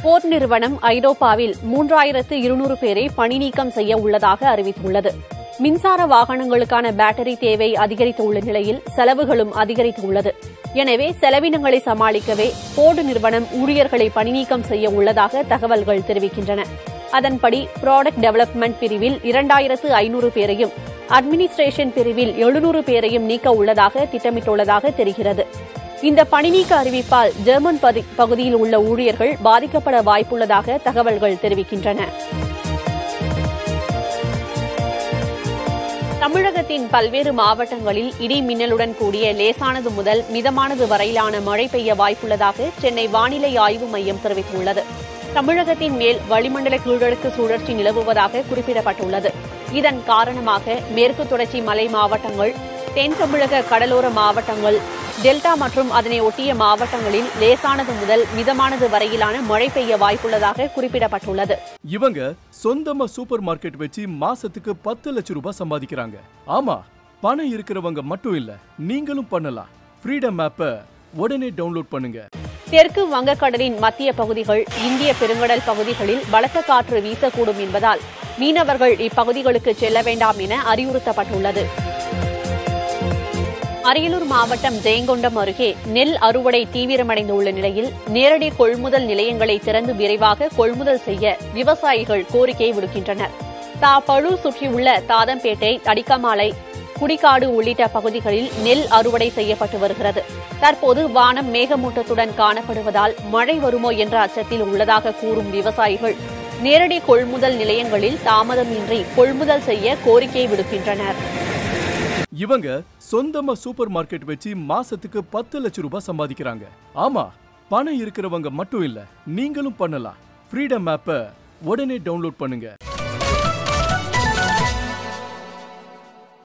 board நிறுவனம் ஐரோப்பாவில் மூன்றாயிரத்து இருநூறு பேரை பணி நீக்கம் செய்ய உள்ளதாக அறிவித்துள்ளது மின்சார வாகனங்களுக்கான பேட்டரி தேவை அதிகரித்துள்ள நிலையில் செலவுகளும் அதிகரித்துள்ளது எனவே செலவினங்களை சமாளிக்கவே போர்டு நிறுவனம் ஊழியர்களை பணிநீக்கம் செய்ய உள்ளதாக தகவல்கள் தெரிவிக்கின்றன அதன்படி ப்ராடக்ட் டெவலப்மெண்ட் பிரிவில் இரண்டாயிரத்து ஐநூறு பேரையும் அட்மினிஸ்ட்ரேஷன் பிரிவில் எழுநூறு பேரையும் நீக்க உள்ளதாக திட்டமிட்டுள்ளதாக தெரிகிறது இந்த பணிநீக்க அறிவிப்பால் ஜெர்மன் பதி- பகுதியில் உள்ள ஊழியர்கள் பாதிக்கப்பட வாய்ப்புள்ளதாக தகவல்கள் தெரிவிக்கின்றன தமிழகத்தின் பல்வேறு மாவட்டங்களில் இடி மின்னலுடன் கூடிய லேசானது முதல் மிதமானது வரையிலான மழை பெய்ய வாய்ப்புள்ளதாக சென்னை வானிலை ஆய்வு மையம் தெரிவித்துள்ளது தமிழகத்தின் மேல் வளிமண்டல கீழடுக்கு சுழற்சி நிலவுவதாக குறிப்பிடப்பட்டுள்ளது இதன் காரணமாக மேற்கு தொடர்ச்சி மலை மாவட்டங்கள் தென் தமிழக கடலோர மாவட்டங்கள் டெல்டா மற்றும் அதனை ஒட்டிய மாவட்டங்களில் லேசானது முதல் மிதமானது வரையிலான மழை பெய்ய வாய்ப்புள்ளதாக குறிப்பிடப்பட்டுள்ளது இவங்க சொந்தமா சூப்பர் மார்க்கெட் வச்சு மாசத்துக்கு பத்து லட்சம் ரூபாய் சம்பாதிக்கிறாங்க ஆமா பணம் இருக்கிறவங்க மட்டும் இல்ல நீங்களும் பண்ணலாம் ஃப்ரீடம் ஆப்பை உடனே டவுன்லோட் பண்ணுங்க தெற்கு வங்கக்கடலின் மத்திய பகுதிகள் இந்திய பெருங்கடல் பகுதிகளில் பலத்த காற்று வீசக்கூடும் என்பதால் மீனவர்கள் இப்பகுதிகளுக்கு செல்ல வேண்டாம் என அறிவுறுத்தப்பட்டுள்ளது அரியலூர் மாவட்டம் ஜெயங்கொண்டம் அருகே நெல் அறுவடை தீவிரமடைந்துள்ள நிலையில் நேரடி கொள்முதல் நிலையங்களை திறந்து விரைவாக கொள்முதல் செய்ய விவசாயிகள் கோரிக்கை விடுக்கின்றனர் தாப்பழு சுற்றியுள்ள தாதம்பேட்டை அடிக்கமாலை குடிக்காடு உள்ளிட்ட பகுதிகளில் நெல் அறுவடை செய்யப்பட்டு வருகிறது தற்போது வானம் மேகமூட்டத்துடன் காணப்படுவதால் மழை வருமோ என்ற அச்சத்தில் உள்ளதாக கூறும் விவசாயிகள் நேரடி கொள்முதல் நிலையங்களில் தாமதமின்றி கொள்முதல் செய்ய கோரிக்கை விடுக்கின்றனர் இவங்க சொந்தமா சூப்பர் மார்க்கெட் வச்சு மாசத்துக்கு பத்து லட்சம் ரூபாய் சம்பாதிக்கிறாங்க ஆமா பணம் இருக்கிறவங்க மட்டும் இல்ல நீங்களும் பண்ணலாம் ஃப்ரீடம் ஆப்பை உடனே டவுன்லோட் பண்ணுங்க